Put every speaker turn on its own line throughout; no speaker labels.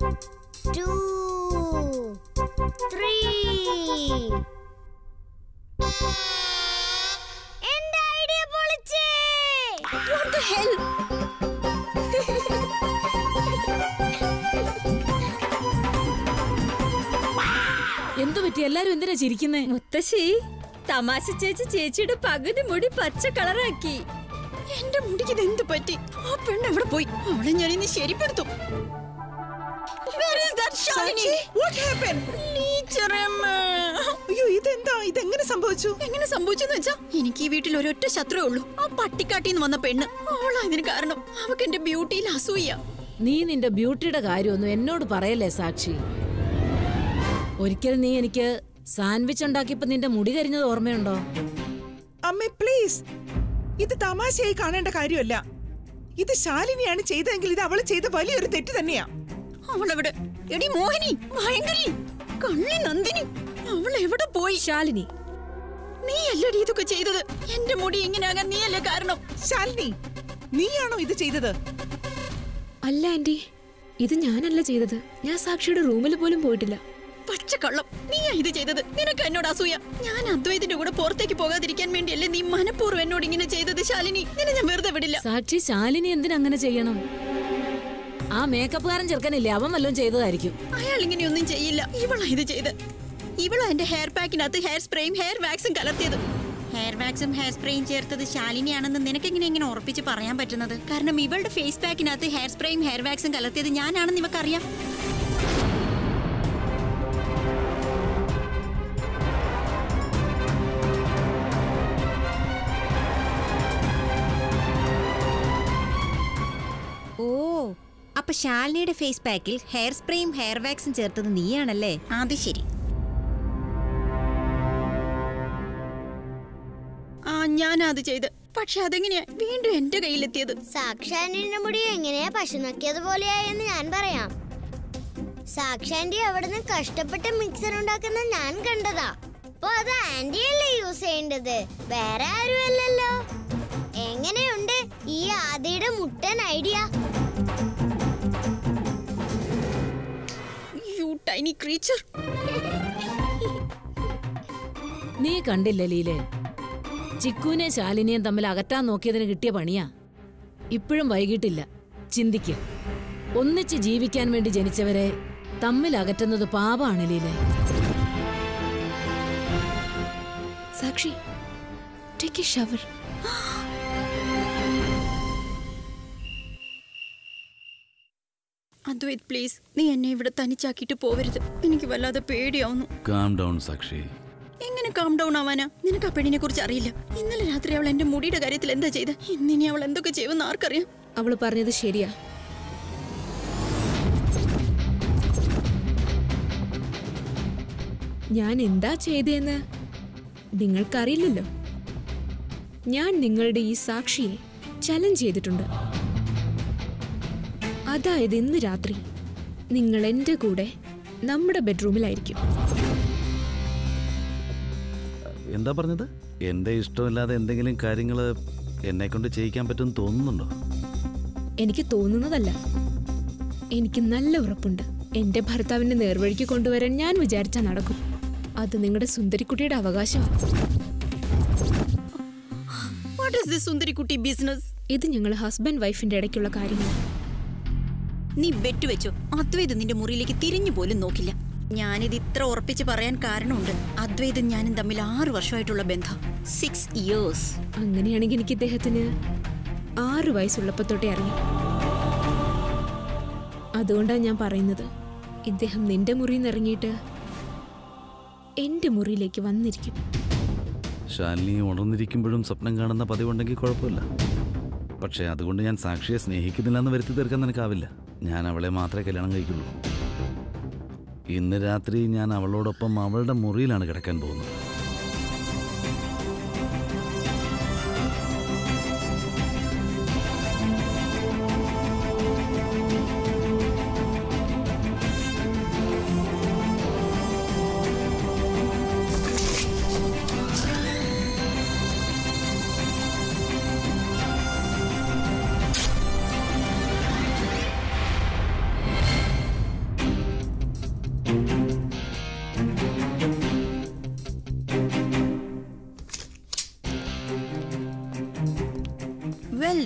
To three എന്റെ idea പൊളിച്ചേ
എന്തു പറ്റി എല്ലാരും എന്തിനാ ചിരിക്കുന്നേ
മുത്തശ്ശി തമാശ ചേച്ചി ചേച്ചിയുടെ പകുതി മുടി പച്ച കളറാക്കി
എന്റെ മുടിക്ക് ഇത് എന്ത് പറ്റി ആ പെണ്ണ് എവിടെ പോയി അവളെ ഞാൻ ഇനി ശരിപ്പെടുത്തും Where is that Shalini?
What happened?
ടീച്ചറമ്മ.
അയ്യോ ഇതെന്താ ഇതെങ്ങനെ സംഭവിച്ചു
എങ്ങനെ സംഭവിച്ചെന്ന് വെച്ചാ എനിക്ക് ഈ വീട്ടിൽ ഒരൊറ്റ ശത്രുവേ ഉള്ളൂ ആ പട്ടിക്കാട്ടിന്ന് വന്ന പെണ്ണ് അവളാ ഇതിന് കാരണം അവക്ക് എന്റെ ബ്യൂട്ടിയിൽ അസൂയ
നീ നിന്റെ ബ്യൂട്ടിയുടെ കാര്യമൊന്നും എന്നോട് പറയല്ലേ സാക്ഷി ഒരിക്കൽ നീ എനിക്ക് സാൻഡ്വിച്ച് ഉണ്ടാക്കിയപ്പോ നിന്റെ മുടി കരിഞ്ഞത് ഓർമ്മയുണ്ടോ
അമ്മേ പ്ലീസ് ഇത് തമാശയായി കാണേണ്ട കാര്യമല്ല ഇത് ശാലിനിയാണ് ചെയ്തതെങ്കിൽ ഇത് അവള് ചെയ്ത വലിയൊരു തെറ്റ് തന്നെയാ
അവളെവിടെ എടി മോഹിനി ഭയങ്കരി കള്ളി നന്ദിനി അവൾ എവിടെ പോയി
ശാലിനി
നീ അല്ലടി ഇതൊക്കെ ചെയ്തത് എന്റെ മുടി ഇങ്ങനെ ആകാൻ നീയല്ലേ കാരണം
ശാലിനി നീയാണോ ഇത് ചെയ്തത്
അല്ല ആന്റി ഇത് ഞാനല്ല ചെയ്തത് ഞാൻ സാക്ഷിയുടെ റൂമിൽ പോലും പോയിട്ടില്ല
പച്ചക്കള്ളം നീയാ ഇത് ചെയ്തത് നിനക്ക് എന്നോട് അസൂയ ഞാൻ അദ്വൈതിന്റെ കൂടെ പുറത്തേക്ക് പോകാതിരിക്കാൻ വേണ്ടിയല്ലേ നീ മനഃപൂർവ്വം എന്നോട് ഇങ്ങനെ ചെയ്തത് ശാലിനി നിന്നെ ഞാൻ വെറുതെ വിടില്ല
സാക്ഷി ശാലിനി എന്തിനങ്ങനെ ചെയ്യണം ആ മേക്കപ്പുകാരൻ ചെറുക്കനില്ലേ അവൻ വല്ലതും ചെയ്തതായിരിക്കും
അയാൾ ഇങ്ങനെയൊന്നും ചെയ്യില്ല ഇവളാ ഇത് ചെയ്ത് ഇവളാ എന്റെ ഹെയർ പാക്കിനകത്ത് ഹെയർ സ്പ്രേയും ഹെയർ വാക്സും കലർത്തിയത് ഹെയർ വാക്സും ഹെയർ സ്പ്രേയും ചേർത്തത് ശാലിനിയാണെന്ന് നിനക്ക് എങ്ങനെ ഇങ്ങനെ ഉറപ്പിച്ച് പറയാൻ പറ്റുന്നത് കാരണം ഇവളുടെ ഫേസ് പാക്കിനകത്ത് ഹെയർ സ്പ്രേയും ഹെയർ വാക്സും കലർത്തിയത് ഞാനാണെന്ന് ഇവക്കറിയാം
ഓ അപ്പൊ ശാലിനിയുടെ ഫേസ് പാക്കിൽ ഹെയർ സ്പ്രേയും ഹെയർ വാക്സും ചേർത്തത് നീയാണല്ലേ
അത് ശരി ആ ഞാനാ അത് ചെയ്ത് പക്ഷെ അതെങ്ങനെയാ വീണ്ടും എന്റെ കയ്യിലെത്തിയത്
സാക്ഷാന്റിന്റെ മുടി എങ്ങനെയാ പശു നക്കിയത് പോലെയായെന്ന് ഞാൻ പറയാം സാക്ഷാന്റി അവിടുന്ന് കഷ്ടപ്പെട്ട് മിക്സർ ഉണ്ടാക്കുന്ന ഞാൻ കണ്ടതാ അപ്പൊ അത് ആന്റിയല്ലേ യൂസ് ചെയ്യേണ്ടത് വേറെ ആരുമല്ലല്ലോ എങ്ങനെയുണ്ട് ഈ ആദിയുടെ മുട്ടൻ ഐഡിയ
യു ടൈനി ക്രീച്ചർ
നീ കണ്ടില്ല ലീലെ ചിക്കുവിനെ ശാലിനിയും തമ്മിൽ അകറ്റാൻ നോക്കിയതിന് കിട്ടിയ പണിയാ ഇപ്പോഴും വൈകിട്ടില്ല ചിന്തിക്ക് ഒന്നിച്ച് ജീവിക്കാൻ വേണ്ടി ജനിച്ചവരെ തമ്മിൽ അകറ്റുന്നത് പാപാണ് ലീലെ
സാക്ഷി take a shower
Advaith please നീ എന്നെ ഇവിടെ തനിച്ചാക്കിയിട്ട് പോവരുത് എനിക്ക് വല്ലാതെ പേടിയാവുന്നു
കാം ഡൗൺ സാക്ഷി
എങ്ങനെ കാം ഡൗൺ ആവാനാ നിനക്ക് ആ പെണ്ണിനെ കുറിച്ച് അറിയില്ല ഇന്നലെ രാത്രി അവൾ എന്റെ മുടിയുടെ കാര്യത്തിൽ എന്താ ചെയ്ത് ഇന്നിനി അവൾ എന്തൊക്കെ ചെയ്യുമെന്ന് ആർക്കറിയാം
അവള് പറഞ്ഞത് ശരിയാ ഞാൻ എന്താ ചെയ്തതെന്ന് നിങ്ങൾക്കറിയില്ലല്ലോ ഞാൻ നിങ്ങളുടെ ഈ സാക്ഷിയെ ചലഞ്ച് ചെയ്തിട്ടുണ്ട് അതായത് ഇന്ന് രാത്രി നിങ്ങൾ എൻ്റെ കൂടെ നമ്മുടെ ബെഡ്റൂമിലായിരിക്കും
എന്താ പറഞ്ഞത് എൻ്റെ ഇഷ്ടമില്ലാതെ എന്തെങ്കിലും കാര്യങ്ങൾ എന്നെ കൊണ്ട് ചെയ്യിക്കാൻ പറ്റുമെന്ന് തോന്നുന്നുണ്ടോ
എനിക്ക് തോന്നുന്നതല്ല എനിക്ക് നല്ല ഉറപ്പുണ്ട് എന്റെ ഭർത്താവിനെ നേർവഴിക്ക് കൊണ്ടുവരാൻ ഞാൻ വിചാരിച്ചാ നടക്കും അത് നിങ്ങളുടെ സുന്ദരിക്കുട്ടിയുടെ അവകാശമാണ്
വാട്ട് ഇസ് ദിസ് സുന്ദരിക്കുട്ടി ബിസിനസ്
ഇത് ഞങ്ങൾ ഹസ്ബൻഡ് വൈഫിന്റെ ഇടയ്ക്കുള്ള കാര്യമാണ്
നീ ബെറ്റ് വെച്ചോ അദ്വൈത് നിന്റെ മുറിയിലേക്ക് തിരിഞ്ഞു പോലും നോക്കില്ല ഞാനിത് ഇത്ര ഉറപ്പിച്ച് പറയാൻ കാരണമുണ്ട് അദ്വൈതും ഞാനും തമ്മിൽ ആറ് വർഷമായിട്ടുള്ള ബന്ധം സിക്സ് ഇയേഴ്സ്
അങ്ങനെയാണെങ്കിൽ എനിക്ക് ഇദ്ദേഹത്തിന് ആറ് വയസ്സുള്ളപ്പോ തൊട്ടേ അറിയാം അതുകൊണ്ടാണ് ഞാൻ പറയുന്നത് ഇദ്ദേഹം നിന്റെ മുറിയിൽ നിന്ന് ഇറങ്ങിയിട്ട് എന്റെ മുറിയിലേക്ക് വന്നിരിക്കും
ശാലിനി ഉണർന്നിരിക്കുമ്പോഴും സ്വപ്നം കാണുന്ന പതിവുണ്ടെങ്കിൽ കുഴപ്പമില്ല പക്ഷേ അതുകൊണ്ട് ഞാൻ സാക്ഷിയെ സ്നേഹിക്കുന്നില്ലെന്ന് വരുത്തി തീർക്കാൻ നിനക്കാവില്ല ഞാൻ അവളെ മാത്രമേ കല്യാണം കഴിക്കുള്ളൂ ഇന്ന് രാത്രി ഞാൻ അവളോടൊപ്പം അവളുടെ മുറിയിലാണ് കിടക്കാൻ പോകുന്നത്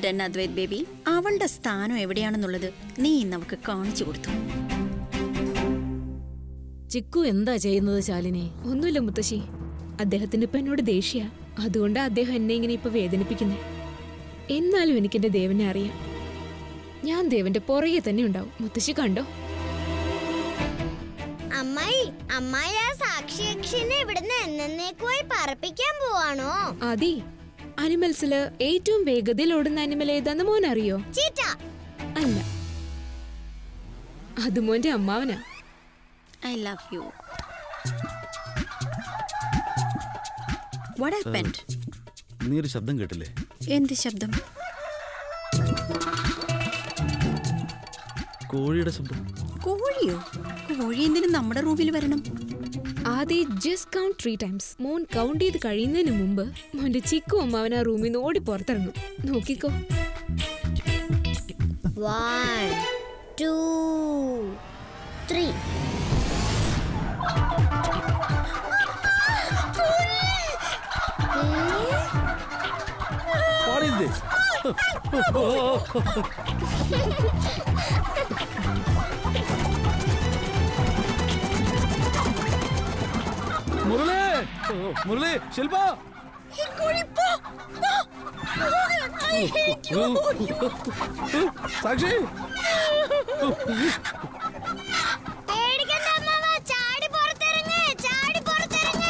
ഡൺ അദ്വൈത് ബേബി അവളുടെ സ്ഥാനം എവിടെയാണെന്നുള്ളത് നീ ഇന്ന് അവൾക്ക് കാണിച്ചു കൊടുത്തു
ചിക്കു എന്താ ചെയ്യുന്നത് ശാലിനി
ഒന്നുമില്ല മുത്തശ്ശി അദ്ദേഹത്തിന് ഇപ്പൊ എന്നോട് ദേഷ്യ അതുകൊണ്ട് അദ്ദേഹം എന്നെ ഇങ്ങനെ ഇപ്പൊ വേദനിപ്പിക്കുന്നേ എന്നാലും എനിക്ക് എന്റെ ദേവനെ അറിയാം ഞാൻ ദേവന്റെ പുറകെ തന്നെ ഉണ്ടാവും മുത്തശ്ശി കണ്ടോ
അമ്മായി അമ്മായി ആ സാക്ഷിയക്ഷനെ ഇവിടുന്ന് എന്നേക്കുമായി പറപ്പിക്കാൻ പോവാണോ
ആദി അനിമൽസില് ഏറ്റവും വേഗതയിൽ ഓടുന്ന അനിമൽ ഏതാന്ന് മോൻ അറിയോ
ചീറ്റ
അല്ല അത് മോന്റെ അമ്മാവനാ
I love you what happened
നീ ഒരു ശബ്ദം കേട്ടില്ലേ
എന്ത് ശബ്ദം
കോഴിയുടെ ശബ്ദം
കോഴിയോ കോഴി എന്തിനും നമ്മുടെ റൂമിൽ വരണം
ആദ്യം ജസ്റ്റ് കൗണ്ട് ത്രീ ടൈംസ് മോൻ കൗണ്ട് ചെയ്ത് കഴിയുന്നതിന് മുമ്പ് മോന്റെ ചിക്കു അമ്മാവൻ ആ റൂമിൽ നിന്ന് ഓടി പുറത്തിറങ്ങും നോക്കിക്കോ
one two three
What is this? Murali Murali Shilpa Sakshi
പേടിക്കണ്ട അമ്മാവ ചാടി പുറത്തിറങ്ങ് ചാടി പുറത്തിറങ്ങ്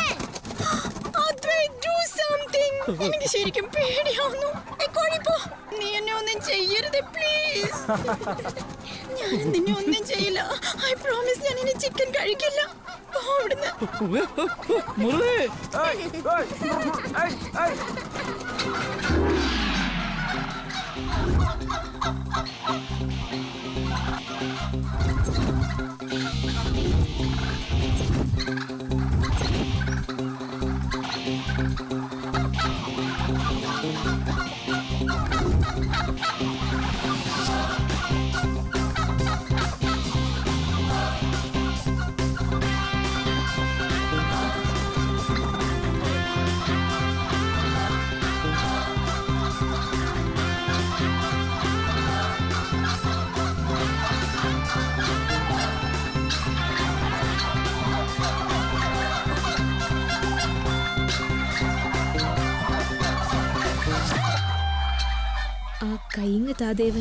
എനിക്ക് ശരിക്കും പേടിയാവുന്നു ഏ, കോഴി പോ. നീ എന്നെ ഒന്നും ചെയ്യരുത് പ്ലീസ് ഞാൻ നിന്നെ ഒന്നും ചെയ്യില്ല ഐ പ്രോമിസ് ഞാൻ ഇനി ചിക്കൻ കഴിക്കില്ല പോ അവിടുന്ന്
മുരളി
ആ കൈങ്ങ് താദേവൻ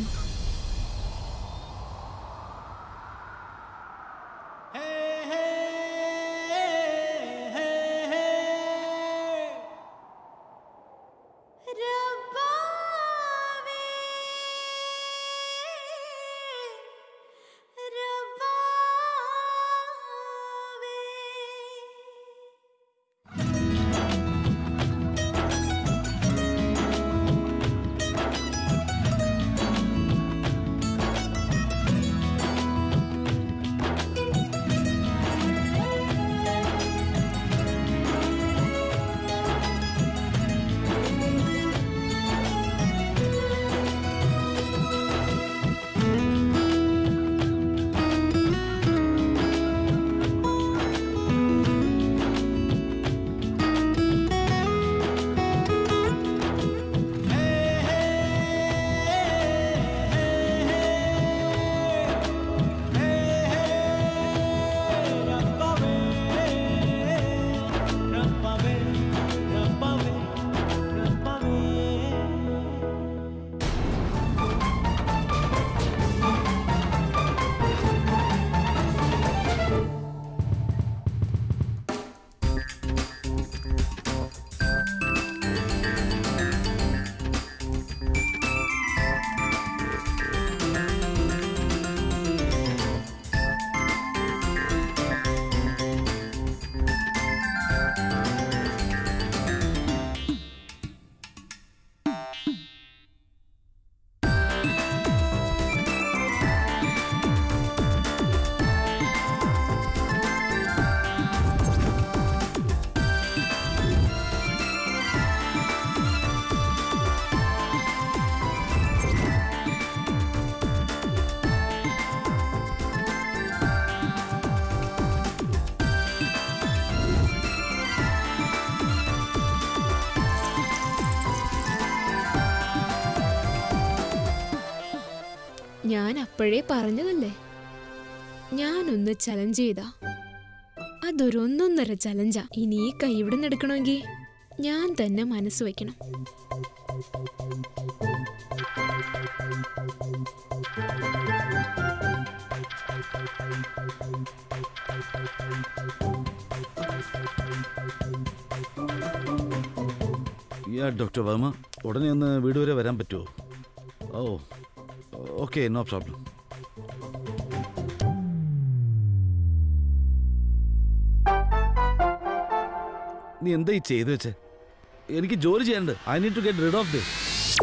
ആ
ഞാൻ അപ്പോഴേ പറഞ്ഞതല്ലേ ഞാനൊന്ന് ചലഞ്ച് ചെയ്താ അതൊരു ഒന്നൊന്നര ചലഞ്ചാ ഇനി ഈ കൈ ഇവിടെ നിന്ന് എടുക്കണമെങ്കിൽ ഞാൻ തന്നെ മനസ്സ് വയ്ക്കണം
യാ ഡോക്ടർ വർമ്മ ഉടനെ ഒന്ന് വീട് വരെ വരാൻ പറ്റുമോ ഓ ഓക്കെ നോ പ്രോബ്ലം നീ എന്താ ഈ ചെയ്തു വെച്ചേ എനിക്ക് ജോലി ചെയ്യാനുണ്ട് I need to get rid of this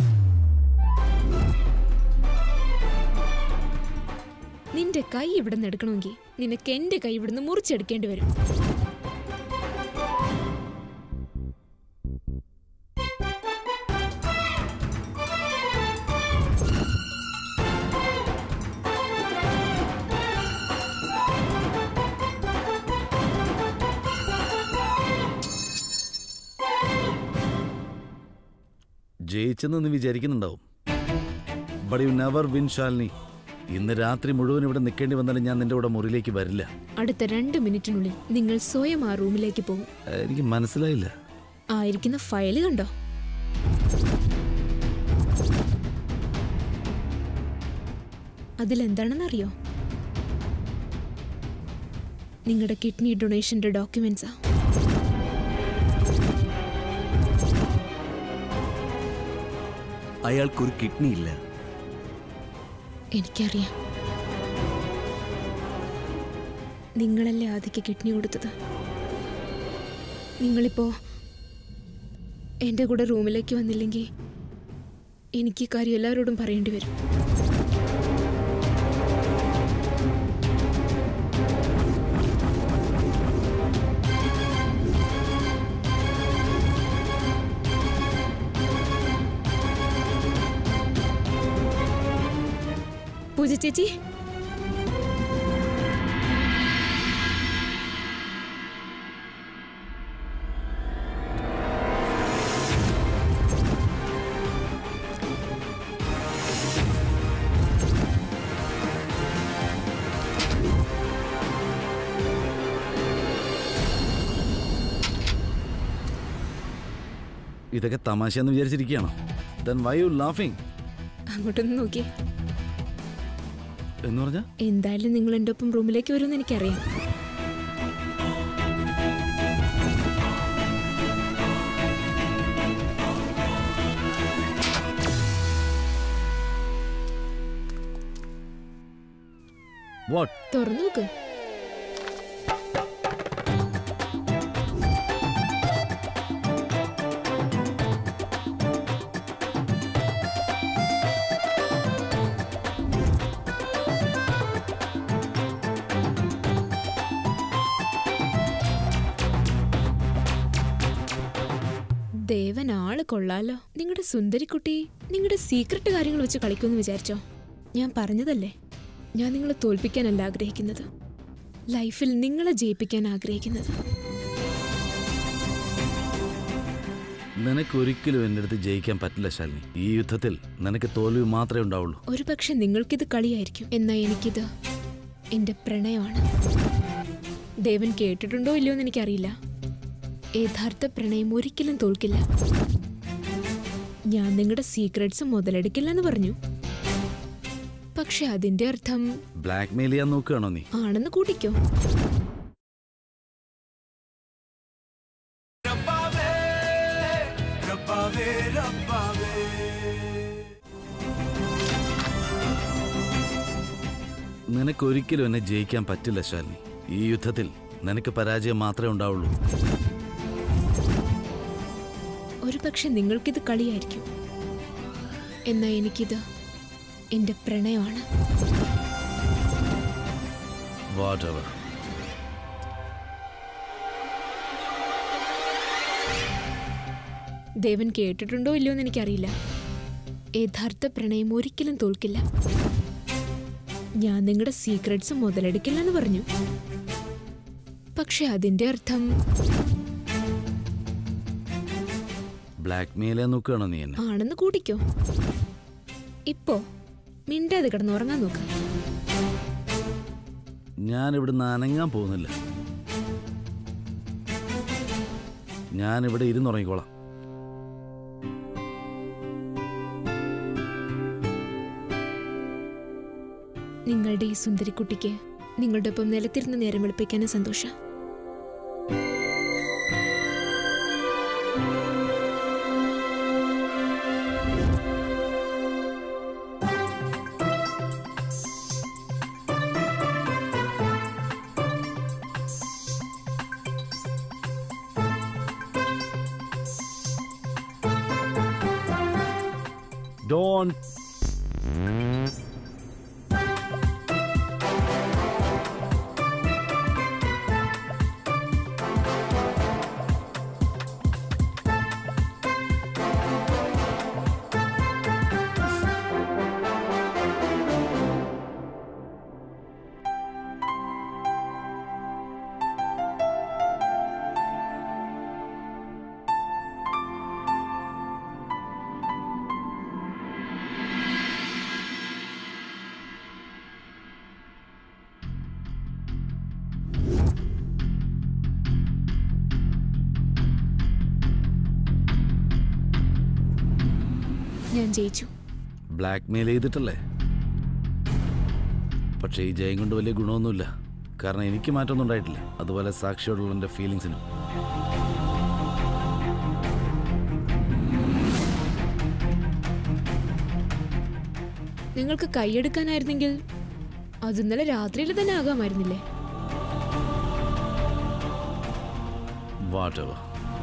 നിന്റെ കൈ ഇവിടെ നിന്ന് എടുക്കണമെങ്കിൽ നിനക്ക് എന്റെ കൈ ഇവിടുന്ന് മുറിച്ചെടുക്കേണ്ടി വരും
ജയിച്ചെന്ന് നീ വിചാരിക്കുന്നുണ്ടാവും but you never win Shalini ഇന്ന് രാത്രി മുഴുവൻ ഇവിടെ നിൽക്കേണ്ടി വന്നാലും ഞാൻ നിന്റെ കൂടെ മുറിയിലേക്ക് വരില്ല
അടുത്ത രണ്ട് മിനിറ്റിനുള്ളിൽ നിങ്ങൾ സ്വയം ആ റൂമിലേക്ക് പോകും
എനിക്ക് മനസ്സിലായില്ല
ആയിരിക്കുന്ന ഫയല് കണ്ടോ അതിലെന്താണെന്നറിയോ നിങ്ങളുടെ കിഡ്നി ഡൊണേഷന്റെ ഡോക്യുമെന്റ്സാ
അയാൾക്കൊരു കിഡ്നി ഇല്ല
എനിക്കറിയാം നിങ്ങളല്ലേ ആദ്യക്ക് കിഡ്നി കൊടുത്തത് നിങ്ങളിപ്പോ എൻ്റെ കൂടെ റൂമിലേക്ക് വന്നില്ലെങ്കിൽ എനിക്ക് ഈ കാര്യം എല്ലാവരോടും പറയേണ്ടി വരും പൂജ ചേച്ചി
ഇതൊക്കെ തമാശയെന്ന് വിചാരിച്ചിരിക്കുകയാണോ ദെൻ വൈ യു ലാഫിങ്
അങ്ങോട്ടൊന്ന് നോക്കിയേ
എന്ന് പറഞ്ഞാ
എന്തായാലും നിങ്ങൾ എൻ്റെ ഒപ്പം റൂമിലേക്ക് വരുമെന്ന് എനിക്കറിയാം
വാട്ട്
തുറന്നു നോക്ക് ദേവൻ ആള് കൊള്ളാലോ നിങ്ങളുടെ സുന്ദരിക്കുട്ടി നിങ്ങളുടെ സീക്രട്ട് കാര്യങ്ങൾ വെച്ച് കളിക്കുമെന്ന് വിചാരിച്ചോ ഞാൻ പറഞ്ഞതല്ലേ ഞാൻ നിങ്ങളെ തോൽപ്പിക്കാനല്ല ആഗ്രഹിക്കുന്നത് ലൈഫിൽ നിങ്ങളെ ജയിപ്പിക്കാൻ ആഗ്രഹിക്കുന്നത്
നിനക്കൊരിക്കലും എൻ്റെ അടുത്ത് ജയിക്കാൻ പറ്റില്ല ശാലിനി ഈ യുദ്ധത്തിൽ നിനക്ക് തോൽവി മാത്രമേ ഉണ്ടാവുള്ളൂ
ഒരു പക്ഷെ നിങ്ങൾക്കിത് കളിയായിരിക്കും എന്നാൽ എനിക്കിത് എൻ്റെ പ്രണയമാണ് ദേവൻ കേട്ടിട്ടുണ്ടോ ഇല്ലയോ എന്ന് എനിക്കറിയില്ല യഥാർത്ഥ പ്രണയം ഒരിക്കലും തോൽക്കില്ല ഞാൻ നിങ്ങളുടെ സീക്രട്സ് മുതലെടുക്കില്ല എന്ന് പറഞ്ഞു പക്ഷെ അതിന്റെ അർത്ഥം
ബ്ലാക്ക് മെയിൽ ചെയ്യാൻ നോക്കുകയാണോ നീ
ആണെന്ന് കൂട്ടിക്കോ
നിനക്കൊരിക്കലും എന്നെ ജയിക്കാൻ പറ്റില്ല ശാലിനി ഈ യുദ്ധത്തിൽ നിനക്ക് പരാജയം മാത്രമേ ഉണ്ടാവുള്ളൂ
ഒരു പക്ഷെ നിങ്ങൾക്കിത് കളിയായിരിക്കും എന്നാൽ എനിക്കിത് എൻ്റെ പ്രണയമാണ്
വാട്ട് എവർ
ദേവൻ കേട്ടിട്ടുണ്ടോ ഇല്ലയോ എന്ന് എനിക്കറിയില്ല യഥാർത്ഥ പ്രണയം ഒരിക്കലും തോൽക്കില്ല ഞാൻ നിങ്ങളുടെ സീക്രട്സ് മുതലെടുക്കില്ല എന്ന് പറഞ്ഞു പക്ഷെ അതിന്റെ അർത്ഥം
ബ്ലാക്ക് മെയിൽ ചെയ്യാൻ നോക്കുകയാണോ നീ എന്നെ
ആണെന്ന് കൂട്ടിക്കോ ഇപ്പോ മിണ്ടാതെ കിടന്ന് ഉറങ്ങാൻ നോക്ക്
ഞാൻ ഇവിടുന്ന് അനങ്ങാൻ പോകുന്നില്ല ഞാൻ ഇവിടെ ഇരുന്നുറങ്ങിക്കോളാം
നിങ്ങളുടെ ഈ സുന്ദരിക്കുട്ടിക്ക് നിങ്ങളുടെ ഒപ്പം നിലത്തിരുന്ന് നേരം വെളുപ്പിക്കാനും സന്തോഷം
ഡോൺ
ഞാൻ ജയിച്ചു
ബ്ലാക്ക് മെയിൽ ചെയ്തിട്ടല്ലേ പക്ഷേ ഈ ജയം കൊണ്ട് വലിയ ഗുണമൊന്നുമില്ല കാരണം എനിക്ക് മാറ്റമൊന്നും ഉണ്ടായിട്ടില്ല അതുപോലെ സാക്ഷിയോടുള്ള എൻ്റെ ഫീലിങ്സിനും
നിങ്ങൾക്ക് കൈയെടുക്കാനായിരുന്നെങ്കിൽ അത് ഇന്നലെ രാത്രിയിൽ തന്നെ ആകാമായിരുന്നില്ലേ
whatever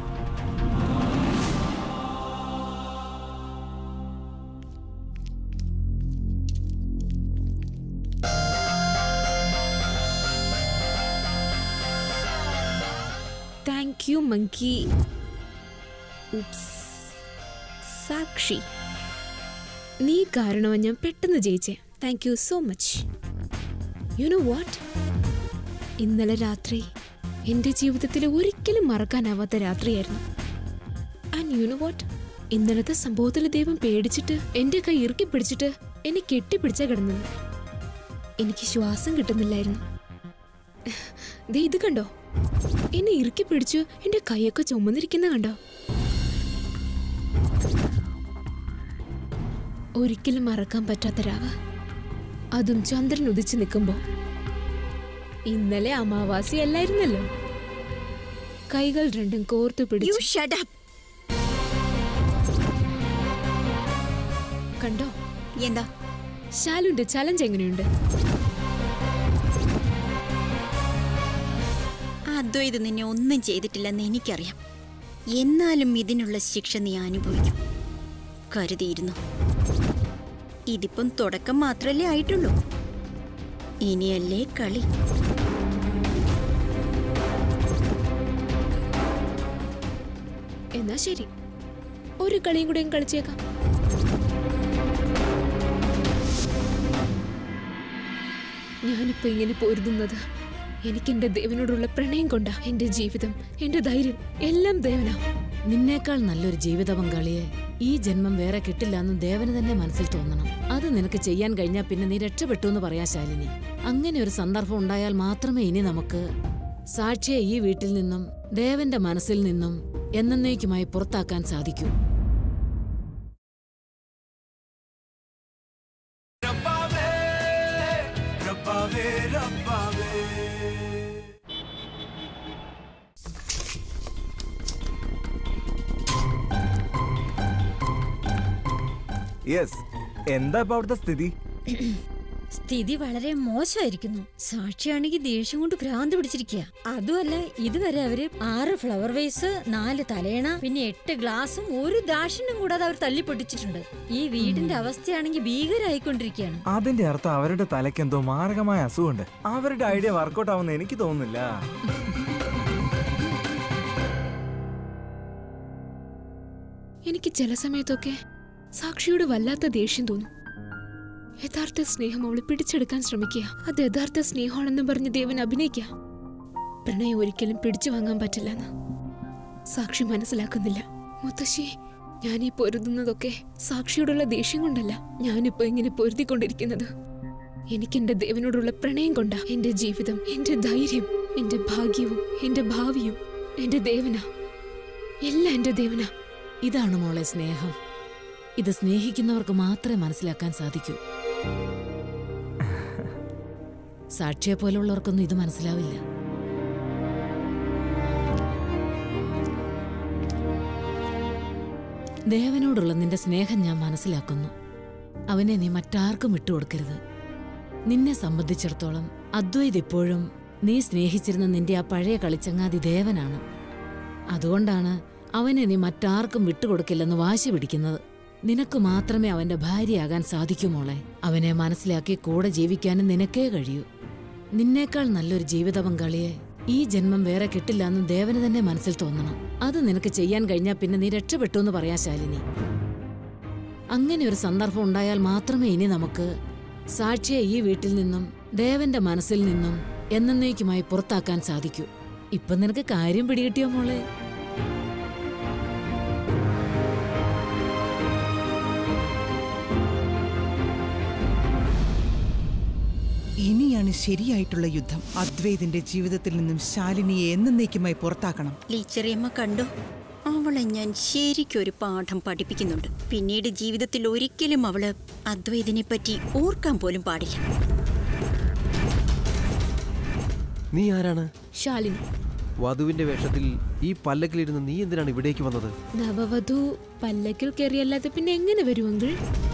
thank you monkey oops. Sakshi നീ കാരണമാ ഞാൻ പെട്ടെന്ന് ജയിച്ചേ thank you so much you know what ഇന്നലെ രാത്രി എൻ്റെ ജീവിതത്തിലെ ഒരിക്കലും മറക്കാനാവാത്ത രാത്രിയായിരുന്നു ആൻഡ് യു നോ വാട്ട് ഇന്നലത്തെ സംഭവത്തിൽ ദൈവം പേടിച്ചിട്ട് എൻ്റെ കൈ ഇറുക്കി പിടിച്ചിട്ട് എന്നെ കെട്ടിപ്പിടിച്ചാ കിടന്നത് എനിക്ക് ശ്വാസം കിട്ടുന്നില്ലായിരുന്നു ദേ ഇത് കണ്ടോ എന്നെ ഇറുക്കി പിടിച്ചു എന്റെ കൈയൊക്കെ ചുമന്നിരിക്കുന്ന കണ്ടോ ഒരിക്കലും മറക്കാൻ പറ്റാത്ത രാവ് അതും ചന്ദ്രൻ ഉദിച്ചു നിൽക്കുമ്പോ ഇന്നലെ അമാവാസി അല്ലായിരുന്നല്ലോ കൈകൾ രണ്ടും കോർത്തു
യു
പിടിച്ചു
ഷട്ട് അപ്പ്
കണ്ടോ
എന്താ
ശാലുന്റെ ചലഞ്ച് എങ്ങനെയുണ്ട്
അദ്വൈത് നിന്നെ ഒന്നും ചെയ്തിട്ടില്ലെന്ന് എനിക്കറിയാം എന്നാലും ഇതിനുള്ള ശിക്ഷ നീ അനുഭവിക്കും കരുതിയിരുന്നു ഇതിപ്പം തുടക്കം മാത്രല്ലേ ആയിട്ടുള്ളൂ ഇനിയല്ലേ കളി
എന്നാ ശരി ഒരു കളിയും കൂടെയും കളിച്ചേക്കാം ഞാനിപ്പോ ഇങ്ങനെ പൊരുതുന്നത് എനിക്ക് എന്റെ ദേവനോടുള്ള പ്രണയം കൊണ്ടാ എന്റെ ജീവിതം എന്റെ ധൈര്യം എല്ലാം ദേവനാ
നിന്നേക്കാൾ നല്ലൊരു ജീവിത പങ്കാളിയെ ഈ ജന്മം വേറെ കിട്ടില്ല എന്ന് ദേവന് തന്നെ മനസ്സിൽ തോന്നണം അത് നിനക്ക് ചെയ്യാൻ കഴിഞ്ഞാൽ പിന്നെ നീ രക്ഷപ്പെട്ടു എന്ന് പറയാ ശാലിനി അങ്ങനെ ഒരു സന്ദർഭം ഉണ്ടായാൽ മാത്രമേ ഇനി നമുക്ക് സാക്ഷിയെ ഈ വീട്ടിൽ നിന്നും ദേവന്റെ മനസ്സിൽ നിന്നും എന്നേക്കുമായി പുറത്താക്കാൻ സാധിക്കൂ
യെസ് എന്താ ഇപ്പൊ അവിടുത്തെ സ്ഥിതി
സ്ഥിതി വളരെ മോശമായിരിക്കുന്നു സാക്ഷിയാണെങ്കിൽ ദേഷ്യം കൊണ്ട് ഭ്രാന്ത് പിടിച്ചിരിക്കുക അതുമല്ല ഇതുവരെ അവര് ആറ് ഫ്ലവർ വേസ് നാല് തലേണ പിന്നെ എട്ട് ഗ്ലാസും ഒരു ദാഷിനും കൂടാതെ അവർ തല്ലി പൊട്ടിച്ചിട്ടുണ്ട് ഈ വീടിന്റെ അവസ്ഥയാണെങ്കിൽ ഭീകരായിക്കൊണ്ടിരിക്കുകയാണ്
അതിന്റെ അർത്ഥം അവരുടെ തലയ്ക്ക് എന്തോ മാരകമായ അസുഖമുണ്ട് അവരുടെ ഐഡിയ വർക്കൗട്ട് ആവുമെന്ന് എനിക്ക് തോന്നുന്നില്ല
എനിക്ക് ചില സമയത്തൊക്കെ സാക്ഷിയോട് വല്ലാത്ത ദേഷ്യം തോന്നും യഥാർത്ഥ സ്നേഹം അവള് പിടിച്ചെടുക്കാൻ ശ്രമിക്കുക അത് യഥാർത്ഥ സ്നേഹമാണെന്ന് പറഞ്ഞ് ദേവൻ അഭിനയിക്കുക പ്രണയം ഒരിക്കലും പിടിച്ചു വാങ്ങാൻ പറ്റില്ലെന്ന് സാക്ഷി മനസ്സിലാക്കുന്നില്ല മുത്തശ്ശി ഞാൻ ഈ പൊരുതുന്നതൊക്കെ സാക്ഷിയോടുള്ള ദേഷ്യം കൊണ്ടല്ല ഞാനിപ്പോ ഇങ്ങനെ പൊരുതിക്കൊണ്ടിരിക്കുന്നത് എനിക്ക് എന്റെ ദേവനോടുള്ള പ്രണയം കൊണ്ടാ എന്റെ ജീവിതം എന്റെ ധൈര്യം എന്റെ ഭാഗ്യവും എന്റെ ഭാവിയും എന്റെ ദേവന എല്ലാം എന്റെ ദേവന
ഇതാണ് മോളെ സ്നേഹം ഇത് സ്നേഹിക്കുന്നവർക്ക് മാത്രമേ മനസ്സിലാക്കാൻ സാധിക്കൂ സാക്ഷിയെ പോലുള്ളവർക്കൊന്നും ഇത് മനസ്സിലാവില്ല ദേവനോടുള്ള നിന്റെ സ്നേഹം ഞാൻ മനസ്സിലാക്കുന്നു അവനെ നീ മറ്റാർക്കും വിട്ടുകൊടുക്കരുത് നിന്നെ സംബന്ധിച്ചിടത്തോളം അദ്വൈത് ഇപ്പോഴും നീ സ്നേഹിച്ചിരുന്ന നിന്റെ ആ പഴയ കളിച്ചങ്ങാതി ദേവനാണ് അതുകൊണ്ടാണ് അവനെ നീ മറ്റാർക്കും വിട്ടുകൊടുക്കില്ലെന്ന് വാശി പിടിക്കുന്നത് നിനക്ക് മാത്രമേ അവന്റെ ഭാര്യയാകാൻ സാധിക്കൂ മോളെ അവനെ മനസ്സിലാക്കി കൂടെ ജീവിക്കാനും നിനക്കേ കഴിയൂ നിന്നേക്കാൾ നല്ലൊരു ജീവിത പങ്കാളിയെ ഈ ജന്മം വേറെ കിട്ടില്ല എന്ന് ദേവന് തന്നെ മനസ്സിൽ തോന്നണം അത് നിനക്ക് ചെയ്യാൻ കഴിഞ്ഞാൽ പിന്നെ നീ രക്ഷപ്പെട്ടു എന്ന് പറയാ ശാലിനി അങ്ങനെ ഒരു സന്ദർഭം ഉണ്ടായാൽ മാത്രമേ ഇനി നമുക്ക് സാക്ഷിയെ ഈ വീട്ടിൽ നിന്നും ദേവന്റെ മനസ്സിൽ നിന്നും എന്നേക്കുമായി പുറത്താക്കാൻ സാധിക്കൂ ഇപ്പൊ നിനക്ക് കാര്യം പിടികിട്ടിയോ മോളെ
ഇനിയാണ് ശരിയായിട്ടുള്ള യുദ്ധം അദ്വൈതിന്റെ ജീവിതത്തിൽ നിന്നും ശാലിനിയെ എന്നേക്കുമായി പുറത്താക്കണം
ലീച്ചറിയമ്മ കണ്ടോ അവളെ ഞാൻ ശരിക്കും ഒരു പാഠം പഠിപ്പിക്കുന്നുണ്ട് പിന്നീട് ജീവിതത്തിൽ ഒരിക്കലും അവള് അദ്വൈതിനെ പറ്റി ഓർക്കാൻ പോലും പാടില്ല
നീ ആരാണ്
ശാലിനി
വധുവിന്റെ വേഷത്തിൽ ഈ പല്ലക്കിലിരുന്ന് നീ എന്തിനാണ് ഇവിടേക്ക് വന്നത്
നവവധു പല്ലക്കിൽ കയറിയല്ലാതെ പിന്നെ എങ്ങനെ വരും അങ്കിൾ